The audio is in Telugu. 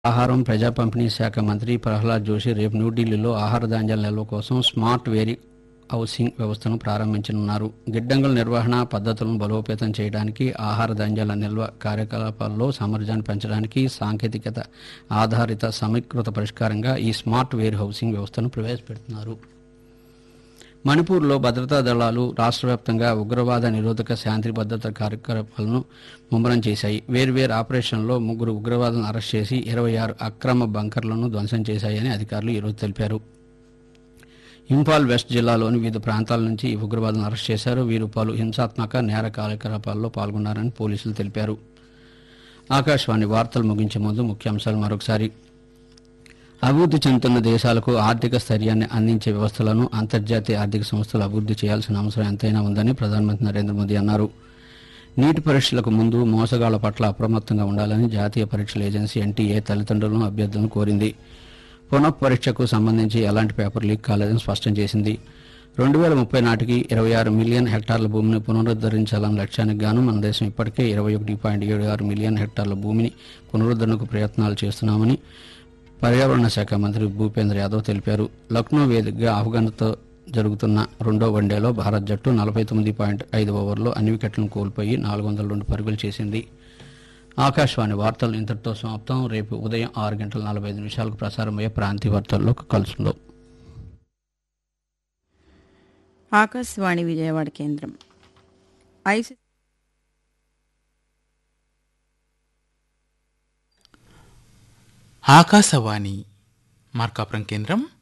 ఆహారం ప్రజా పంపిణీ శాఖ మంత్రి ప్రహ్లాద్ జోషి రేపు న్యూఢిల్లీలో ఆహార ధాన్యాల నిల్వ కోసం స్మార్ట్ వేరీ హౌసింగ్ వ్యవస్థను ప్రారంభించనున్నారు గిడ్డంగుల నిర్వహణ పద్ధతులను బలోపేతం చేయడానికి ఆహార ధాన్యాల నిల్వ కార్యకలాపాల్లో సామర్థ్యాన్ని పెంచడానికి సాంకేతికత ఆధారిత సమీకృత పరిష్కారంగా ఈ స్మార్ట్ వేర్ హౌసింగ్ వ్యవస్థను ప్రవేశపెడుతున్నారు మణిపూర్లో భద్రతా దళాలు రాష్ట్ర వ్యాప్తంగా ఉగ్రవాద నిరోధక శాంతి భద్రత కార్యకలాపాలను ముమ్మరం చేశాయి వేర్వేరు ఆపరేషన్లో ముగ్గురు ఉగ్రవాదులను అరెస్ట్ చేసి ఇరవై ఆరు అక్రమ బంకర్లను ధ్వంసం చేశాయని అధికారులు ఈరోజు తెలిపారు ఇంఫాల్ వెస్ట్ జిల్లాలోని వివిధ ప్రాంతాల నుంచి ఈ ఉగ్రవాదులను అరెస్ట్ చేశారు వీరు పలు హింసాత్మక నేర కార్యకలాపాల్లో పాల్గొన్నారని పోలీసులు తెలిపారు ఆకాశవాణి వార్తలు ముగించే ముందు ముఖ్యాంశాలు మరొకసారి అభివృద్ధి చెందుతున్న దేశాలకు ఆర్థిక స్థైర్యాన్ని అందించే వ్యవస్థలను అంతర్జాతీయ ఆర్థిక సంస్థలు అభివృద్ధి చేయాల్సిన అవసరం ఎంతైనా ఉందని ప్రధానమంత్రి నరేంద్ర మోదీ అన్నారు నీటి పరీక్షలకు ముందు మోసగాళ్ల పట్ల అప్రమత్తంగా ఉండాలని జాతీయ పరీక్షల ఏజెన్సీ ఎన్టీఏ తల్లిదండ్రులను అభ్యర్థులను కోరింది పునఃపరీక్షకు సంబంధించి ఎలాంటి పేపర్ లీక్ కాలేదని స్పష్టం చేసింది రెండు వేల ముప్పై నాటికి ఇరవై ఆరు మిలియన్ హెక్టార్ల భూమిని పునరుద్ధరించాలన్న లక్ష్యానికి గాను మన దేశం ఇప్పటికే ఇరవై ఒకటి పాయింట్ ఏడు ఆరు మిలియన్ హెక్టార్ల భూమిని పునరుద్ధరణకు ప్రయత్నాలు చేస్తున్నామని పర్యావరణ శాఖ మంత్రి భూపేంద్ర యాదవ్ తెలిపారు లక్నో వేదికగా ఆఫ్ఘన్తో జరుగుతున్న రెండో వన్డేలో భారత్ జట్టు నలభై తొమ్మిది పాయింట్ ఐదు ఓవర్లో అన్ని వికెట్లను కోల్పోయి నాలుగు వందల రెండు పరుగులు చేసింది ఆకాశవాణి వార్తలు ఇంతటితో సమాప్తం రేపు ఉదయం ఆరు గంటల నలభై ఐదు నిమిషాలకు ప్రసారమయ్యే ప్రాంతీయ వార్తల్లో కలుసుకుందాం ఆకాశవాణి విజయవాడ కేంద్రం ఐసి ఆకాశవాణి మార్కాపురం కేంద్రం